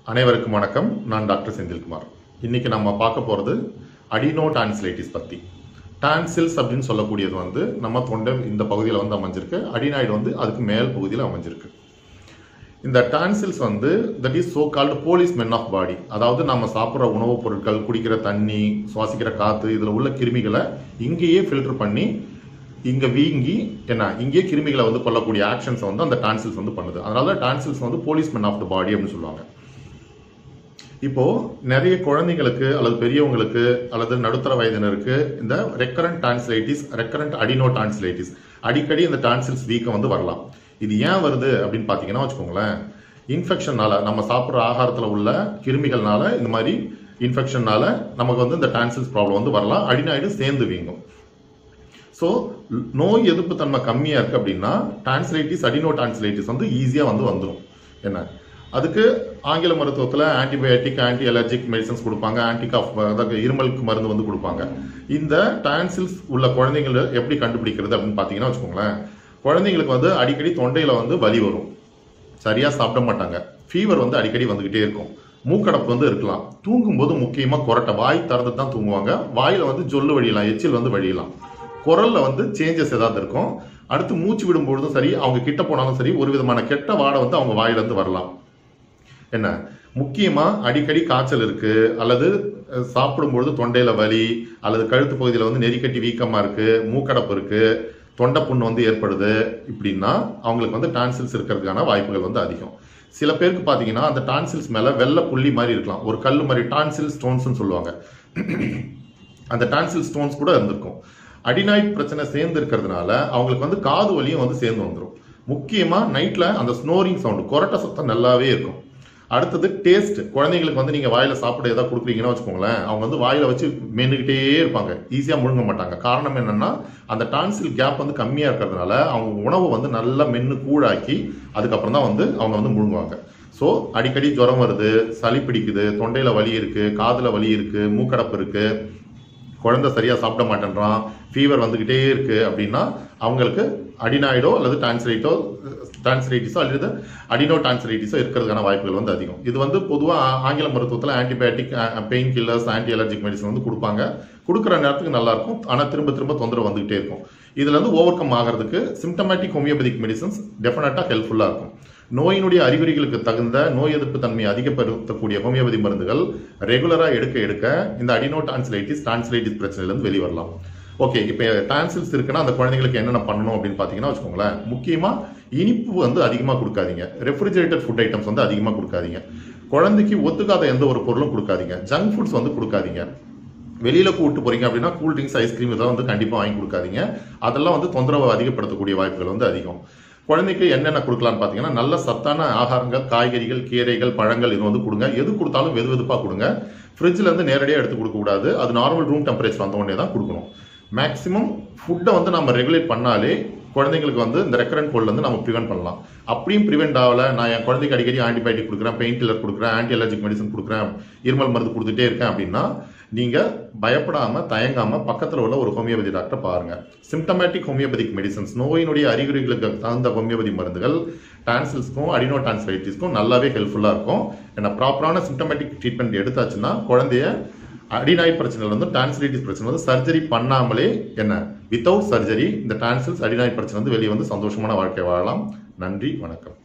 அனைவருக்கும் வணக்கம் நான் டாக்டர் செந்தில்குமார் இன்னைக்கு நம்ம பார்க்க போகிறது அடினோ டான்சிலைட்டிஸ் பற்றி டான்சில்ஸ் அப்படின்னு சொல்லக்கூடியது வந்து நம்ம தொண்டை இந்த பகுதியில் வந்து அமைஞ்சிருக்கு அடினாய்டு வந்து அதுக்கு மேல் பகுதியில் அமைஞ்சிருக்கு இந்த டான்சில்ஸ் வந்து that is so called policemen of body அதாவது நம்ம சாப்பிட்ற உணவுப் பொருட்கள் குடிக்கிற தண்ணி சுவாசிக்கிற காற்று இதில் உள்ள கிருமிகளை இங்கேயே ஃபில்டர் பண்ணி இங்கே வீங்கி என்ன இங்கேயே கிருமிகளை வந்து கொல்லக்கூடிய ஆக்ஷன்ஸை வந்து அந்த டான்சில்ஸ் வந்து பண்ணுது அதனால டான்சில்ஸ் வந்து போலீஸ் மென் ஆஃப் த பாடி அப்படின்னு சொல்லுவாங்க இப்போ நிறைய குழந்தைங்களுக்கு அல்லது பெரியவங்களுக்கு அல்லது நடுத்தர வயதினருக்கு இந்த recurrent tonsillitis recurrent adenotonsillitis அடிக்கடி இந்த டான்சில்ஸ் வீக்கம் வந்து வரலாம் இது ஏன் வருது அப்படின்னு பார்த்தீங்கன்னா வச்சுக்கோங்களேன் இன்ஃபெக்ஷனால நம்ம சாப்பிட்ற ஆகாரத்தில் உள்ள கிருமிகள்னால இந்த மாதிரி இன்ஃபெக்ஷனால நமக்கு வந்து இந்த டான்சில்ஸ் ப்ராப்ளம் வந்து வரலாம் அடினாய்டு சேர்ந்து வீங்கும் ஸோ நோய் எதிர்ப்பு தன்மை கம்மியாக இருக்குது அப்படின்னா டான்சிலைட்டிஸ் அடினோ டான்சிலைட்டிஸ் வந்து ஈஸியாக வந்து வந்துடும் என்ன அதுக்கு ஆங்கில மருத்துவத்தில் ஆன்டிபயோட்டிக் ஆன்டி அலர்ஜிக் மெடிசன்ஸ் கொடுப்பாங்க ஆன்டி காஃப் அதாவது இருமலுக்கு மருந்து வந்து கொடுப்பாங்க இந்த டான்சில்ஸ் உள்ள குழந்தைங்களை எப்படி கண்டுபிடிக்கிறது அப்படின்னு பார்த்தீங்கன்னா வச்சுக்கோங்களேன் குழந்தைங்களுக்கு வந்து அடிக்கடி தொண்டையில் வந்து வலி வரும் சரியாக சாப்பிட மாட்டாங்க ஃபீவர் வந்து அடிக்கடி வந்துக்கிட்டே இருக்கும் மூக்கடப்பு வந்து இருக்கலாம் தூங்கும்போது முக்கியமாக கொரட்டை வாய் திறந்து தான் தூங்குவாங்க வாயில் வந்து ஜொல்லு வழியலாம் எச்சில் வந்து வழியலாம் குரல்ல வந்து சேஞ்சஸ் ஏதாவது இருக்கும் அடுத்து மூச்சு விடும்பொழுதும் சரி அவங்க கிட்ட போனாலும் சரி ஒரு விதமான கெட்ட வாடை வந்து அவங்க வாயிலிருந்து வரலாம் என்ன முக்கியமா அடிக்கடி காய்ச்சல் இருக்கு அல்லது அஹ், சாப்பிடும்பொழுது தொண்டையில வலி அல்லது கழுத்து பகுதியில் வந்து நெறிக்கட்டி வீக்கமா இருக்கு மூக்கடப்பு இருக்கு தொண்டை புண்ணு வந்து ஏற்படுது இப்படின்னா அவங்களுக்கு வந்து டான்சில்ஸ் இருக்கிறதுக்கான வாய்ப்புகள் வந்து அதிகம் சில பேருக்கு பார்த்தீங்கன்னா அந்த டான்சில்ஸ் மேல வெள்ளை புள்ளி மாதிரி இருக்கலாம் ஒரு கல் மாதிரி டான்சில் ஸ்டோன்ஸ்னு சொல்லுவாங்க அந்த டான்சில் ஸ்டோன்ஸ் கூட இருந்திருக்கும் அடினாய்ட் பிரச்சனை சேர்ந்து இருக்கிறதுனால அவங்களுக்கு வந்து காது வலியும் வந்து சேர்ந்து வந்துடும் முக்கியமா நைட்ல அந்த ஸ்னோரிங் சவுண்டு கொரட்டை சத்தம் நல்லாவே இருக்கும் அடுத்தது டேஸ்ட் குழந்தைங்களுக்கு வந்து நீங்க வாயில சாப்பிட ஏதாவது கொடுக்குறீங்கன்னா வச்சுக்கோங்களேன் அவங்க வந்து வாயில வச்சு மென்னுக்கிட்டே இருப்பாங்க ஈஸியா முழுங்க மாட்டாங்க காரணம் என்னன்னா அந்த டான்சில் கேப் வந்து கம்மியா இருக்கிறதுனால அவங்க உணவு வந்து நல்லா மென்னு கூழாக்கி அதுக்கப்புறம் தான் வந்து அவங்க வந்து முழுங்குவாங்க ஸோ அடிக்கடி ஜுரம் வருது சளி பிடிக்குது தொண்டையில வலி இருக்கு காதுல வலி இருக்கு மூக்கடப்பு இருக்கு குழந்தை சரியா சாப்பிட மாட்டேன்றான் ஃபீவர் வந்துகிட்டே இருக்கு அப்படின்னா அவங்களுக்கு அடினாய்டோ அல்லது டான்சிலைட்டோ டான்சிலைட்டிஸோ அல்லது அடினோ டான்சிலைட்டிஸோ இருக்கிறதுக்கான வாய்ப்புகள் வந்து அதிகம் இது வந்து பொதுவாக ஆங்கில மருத்துவத்தில் antibiotic painkillers anti allergic medicine வந்து கொடுப்பாங்க கொடுக்குற நேரத்துக்கு நல்லா இருக்கும் ஆனால் திரும்ப திரும்ப தொந்தரவு வந்துகிட்டே இருக்கும் இதுல இருந்து ஓவர் கம் ஆகிறதுக்கு சிம்டமேட்டிக் ஹோமியோபதிக் மெடிசன்ஸ் டெஃபினட்டாக ஹெல்ப்ஃபுல்லாக இருக்கும் நோயினுடைய அறிகுறிகளுக்கு தகுந்த நோய் எதிர்ப்பு தன்மையை அதிகப்படுத்தக்கூடிய ஹோமியோபதி மருந்துகள் ரெகுலரா எடுக்க எடுக்க இந்த அடினோ டான்சிலைட்டிஸ் டான்சிலைட்டிஸ் பிரச்சனையிலிருந்து வெளியே வரலாம் ஓகே இப்போ டான்சில்ஸ் இருக்குன்னா அந்த குழந்தைங்களுக்கு என்னென்ன பண்ணணும் அப்படின்னு பார்த்தீங்கன்னா வச்சுக்கோங்களேன் முக்கியமா இனிப்பு வந்து அதிகமாக கொடுக்காதீங்க ரெஃப்ரிஜரேட்டட் ஃபுட் ஐட்டம்ஸ் வந்து அதிகமாக கொடுக்காதீங்க குழந்தைக்கு ஒத்துக்காத எந்த ஒரு பொருளும் கொடுக்காதீங்க ஜங்க் ஃபுட்ஸ் வந்து கொடுக்காதீங்க வெளியில கூட்டு போறீங்க அப்படின்னா கூல் ட்ரிங்க்ஸ் ஐஸ்கிரீம் இதெல்லாம் வந்து கண்டிப்பா வாங்கி கொடுக்காதீங்க அதெல்லாம் வந்து தொந்தரவு அதிகப்படுத்தக்கூடிய வாய்ப்புகள் வந்து அதிகம் குழந்தைக்கு என்னென்ன கொடுக்கலாம்னு பார்த்தீங்கன்னா நல்ல சத்தான ஆகாரங்கள் காய்கறிகள் கீரைகள் பழங்கள் இது வந்து கொடுங்க எது கொடுத்தாலும் வெது வெதுப்பாக கொடுங்க ஃப்ரிட்ஜில் இருந்து நேரடியாக எடுத்து கொடுக்கக்கூடாது அது நார்மல் ரூம் டெம்பரேச்சர் வந்த உடனே தான் கொடுக்கணும் மேக்ஸிமம் ஃபுட்டை வந்து நம்ம ரெகுலேட் பண்ணாலே குழந்தைங்களுக்கு வந்து இந்த ரெக்கரண்ட் கோல்டு வந்து நம்ம ப்ரிவென்ட் பண்ணலாம் அப்படியும் ப்ரிவென்ட் ஆகல நான் என் குழந்தைக்கு அடிக்கடி ஆன்டிபயோட்டிக் கொடுக்குறேன் பெயின் கில்லர் கொடுக்குறேன் ஆன்டி அலர்ஜிக் மெடிசன் கொடுக்குறேன் இருமல் மருந்து கொடுத்துட்டே இருக்கேன் அப்படின்னா நீங்க பயப்படாம தயங்காம பக்கத்துல உள்ள ஒரு ஹோமியோபதி டாக்டர் பாருங்க சிம்டமேட்டிக் ஹோமியோபதிக் மெடிசன்ஸ் நோயினுடைய அறிகுறிகளுக்கு தகுந்த ஹோமியோபதி மருந்துகள் டான்சில்ஸ்க்கும் அடினோ டான்சிலைட்டிஸ்க்கும் நல்லாவே ஹெல்ப்ஃபுல்லா இருக்கும் ஏன்னா ப்ராப்பரான சிம்டமேட்டிக் ட்ரீட்மெண்ட் எடுத்தாச்சுன்னா குழந்தைய அடிநாய் பிரச்சனை வந்து டான்சிலைட்டிஸ் பிரச்சனை வந்து சர்ஜரி பண்ணாமலே என்ன வித்தவுட் சர்ஜரி இந்த டான்சில்ஸ் அடிநாய் பிரச்சனை வந்து வெளியே வந்து சந்தோஷமான வாழ்க்கை வாழலாம் நன்றி வணக்கம்